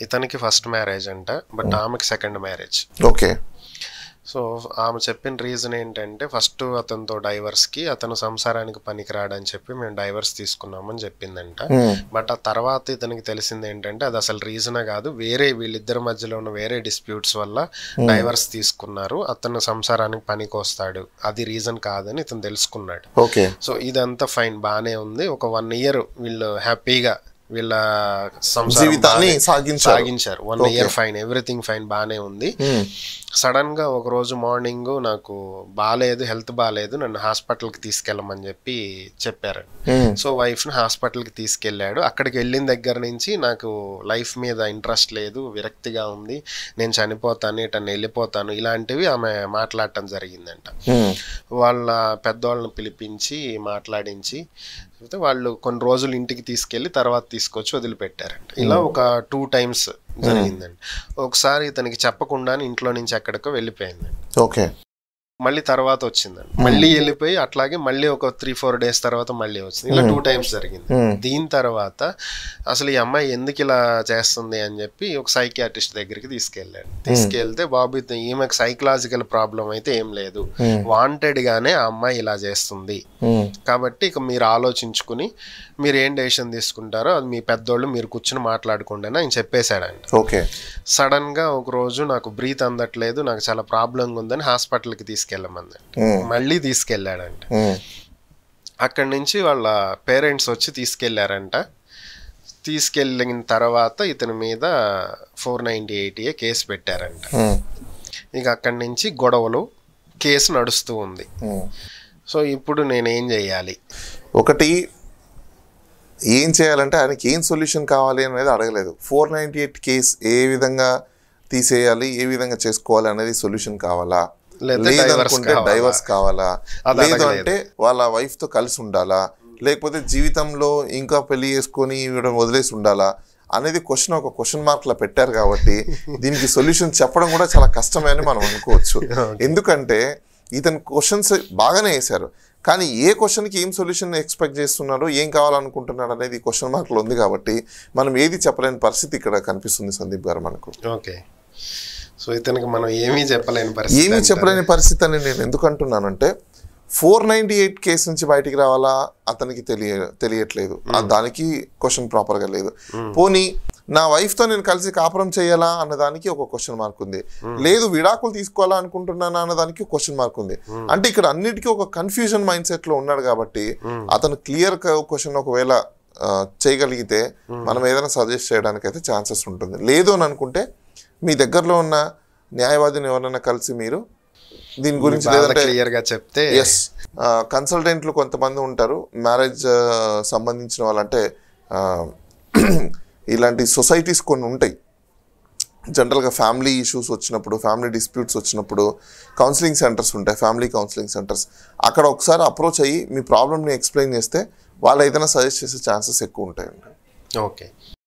ఇతనికి first marriage అంట but ఆమెకి సెకండ్ మ్యారేజ్ ఓకే సో ఆమె చెప్పిన రీజన్ ఏంటంటే ఫస్ట్ అతనితో డైవర్స్కి అతను సంసారానికి పనికిరాడని చెప్పి మేము డైవర్స్ తీసుకున్నామని చెప్పిందంట బట్ ఆ తర్వాత ఇతనికి తెలిసింది ఏంటంటే అది అసలు రీజనే కాదు వేరే వీళ్ళిద్దరి మధ్యలో ఉన్న వేరే డిస్ప్యూట్స్ వల్ల డైవర్స్ తీసుకున్నారు అతను సంసారానికి పనికి వస్తాడు అది రీజన్ కాదని ఇతను తెలుసుకున్నాడు ఓకే సో ఇదంతా ఫైన్ బాగానే ఉంది ఒక వన్ ఇయర్ వీళ్ళు హ్యాపీగా వీళ్ళ సంసారం జీవితాన్ని బాగానే సాగించారు. సాగించారు one year fine everything fine బాగానే ఉంది సడన్ గా ఒక రోజు మార్నింగ్ నాకు బాగాలేదు హెల్త్ బాగాలేదు నన్ను హాస్పిటల్కి తీసుకెళ్ళమని చెప్పి చెప్పారు సో వైఫ్ ని హాస్పిటల్ కి తీసుకెళ్ళాడు అక్కడికి వెళ్ళిన దగ్గర నుంచి నాకు లైఫ్ మీద ఇంట్రెస్ట్ లేదు విరక్తిగా ఉంది నేను చనిపోతాను ఇటನ್ನು వెళ్ళిపోతాను ఇలాంటివి ఆమె మాట్లాడటం జరిగిందంట వాళ్ళ పెద్దవాళ్ళని పిలిపించి మాట్లాడించి అయితే వాళ్ళు కొన్ని రోజులు ఇంటికి తీసుకెళ్లి తర్వాత తీసుకొచ్చి వదిలిపెట్టారంట ఇలా ఒక టూ టైమ్స్ జరిగిందండి ఒకసారి ఇతనికి చెప్పకుండానే ఇంట్లో నుంచి ఎక్కడికో వెళ్ళిపోయిందండి ఓకే మళ్ళీ తర్వాత వచ్చిందండి మళ్ళీ వెళ్ళిపోయి అట్లాగే మళ్ళీ ఒక త్రీ ఫోర్ డేస్ తర్వాత మళ్ళీ వచ్చింది ఇలా టూ టైమ్స్ జరిగింది దీని తర్వాత అసలు ఈ అమ్మాయి ఎందుకు ఇలా చేస్తుంది అని చెప్పి ఒక సైకియాట్రిస్ట్ దగ్గరికి తీసుకెళ్ళాడు తీసుకెళ్తే బాబు ఇది- ఈమెకు సైకలాజికల్ ప్రాబ్లం అయితే ఏం లేదు వాంటెడ్ గానే ఆ అమ్మాయి ఇలా చేస్తుంది కాబట్టి ఇక మీరు ఆలోచించుకుని మీరు ఏం డెసిషన్ తీసుకుంటారో అది మీ పెద్దోళ్ళు మీరు కూర్చుని మాట్లాడుకోండి అని ఆయన చెప్పేశాడండి ఓకే సడన్ గా ఒక రోజు నాకు బ్రీత్ అందట్లేదు నాకు చాలా ప్రాబ్లంగా ఉందని హాస్పిటల్కి తీసుకెళ్ళమంది మళ్ళీ తీసుకెళ్ళాడంట అక్కడి నుంచి వాళ్ళ పేరెంట్స్ వచ్చి తీసుకెళ్లారంట తీసుకెళ్ళిన తర్వాత ఇతని మీద ఫోర్ నైంటీ ఎయిటీ కేసు పెట్టారంట ఇక అక్కడి నుంచి గొడవలు కేసు నడుస్తూ ఉంది సో ఇప్పుడు నేనేం చేయాలి ఒకటి ఏం చేయాలంటే ఆయనకి ఏం సొల్యూషన్ కావాలి అనేది అడగలేదు ఫోర్ నైంటీ ఎయిట్ కేస్ ఏ విధంగా తీసేయాలి ఏ విధంగా చేసుకోవాలి అనేది సొల్యూషన్ కావాలా లేదా divorce లేదనుకుంటే కావాలా? డైవర్స్ కావాలా అది లేదు అడగలేదు. అంటే వాళ్ళ wife తో కలిసి ఉండాలా లేకపోతే జీవితంలో ఇంకా పెళ్లి చేసుకొని ఇవ్వడం వదిలేసి ఉండాలా అనేది క్వశ్చన్ ఒక క్వశ్చన్ మార్క్ లా పెట్టారు కాబట్టి దీనికి సొల్యూషన్ చెప్పడం కూడా చాలా కష్టమే అని మనం అనుకోవచ్చు ఎందుకంటే ఇతను క్వశ్చన్స్ బాగానే వేశారు కానీ ఏ క్వశ్చన్కి ఏం సొల్యూషన్ ఎక్స్పెక్ట్ చేస్తున్నాడో ఏం కావాలనుకుంటున్నాడు అనేది క్వశ్చన్ మార్క్లో ఉంది కాబట్టి మనం ఏది చెప్పలేని పరిస్థితి ఇక్కడ కనిపిస్తుంది సందీప్ గారు మనకు ఓకే సో ఇతనికి మనం ఏమీ చెప్పలేని పరిస్థితి ఏమీ అంటారు. చెప్పలేని పరిస్థితి అని నేను ఎందుకు అంటున్నానంటే ఫోర్ నైంటీ ఎయిట్ కేసు నుంచి బయటికి రావాలా అతనికి తెలియ తెలియట్లేదు ఆ దానికి క్వశ్చన్ ప్రాపర్గా లేదు పోనీ నా వైఫ్తో నేను కలిసి కాపురం చేయాలా అన్నదానికి ఒక క్వశ్చన్ మార్క్ ఉంది లేదు విడాకులు తీసుకోవాలా అనుకుంటున్నానా అన్నదానికి క్వశ్చన్ మార్క్ ఉంది అంటే ఇక్కడ అన్నిటికీ ఒక కన్ఫ్యూజన్ మైండ్ సెట్ లో ఉన్నాడు కాబట్టి అతను క్లియర్ క్వశ్చన్ ఒకవేళ ఆ, చేయగలిగితే మనం ఏదైనా సజెస్ట్ చేయడానికి అయితే ఛాన్సెస్ ఉంటుంది లేదు అని అనుకుంటే మీ దగ్గరలో ఉన్న న్యాయవాదిని ఎవరైనా కలిసి మీరు దీని గురించి బాగా లేదంటే క్లియర్ గా చెప్తే ఎస్ కన్సల్టెంట్లు కొంతమంది ఉంటారు మ్యారేజ్ సంబంధించిన వాళ్ళంటే ఆ, ఇలాంటి సొసైటీస్ కొన్ని ఉంటాయి జనరల్గా ఫ్యామిలీ ఇష్యూస్ వచ్చినప్పుడు ఫ్యామిలీ డిస్ప్యూట్స్ వచ్చినప్పుడు కౌన్సిలింగ్ సెంటర్స్ ఉంటాయి ఫ్యామిలీ కౌన్సిలింగ్ సెంటర్స్ అక్కడ ఒకసారి అప్రోచ్ అయ్యి మీ ప్రాబ్లమ్ని ఎక్స్ప్లెయిన్ చేస్తే వాళ్ళు ఏదైనా సజెస్ట్ చేసే ఛాన్సెస్ ఎక్కువ ఉంటాయండి ఓకే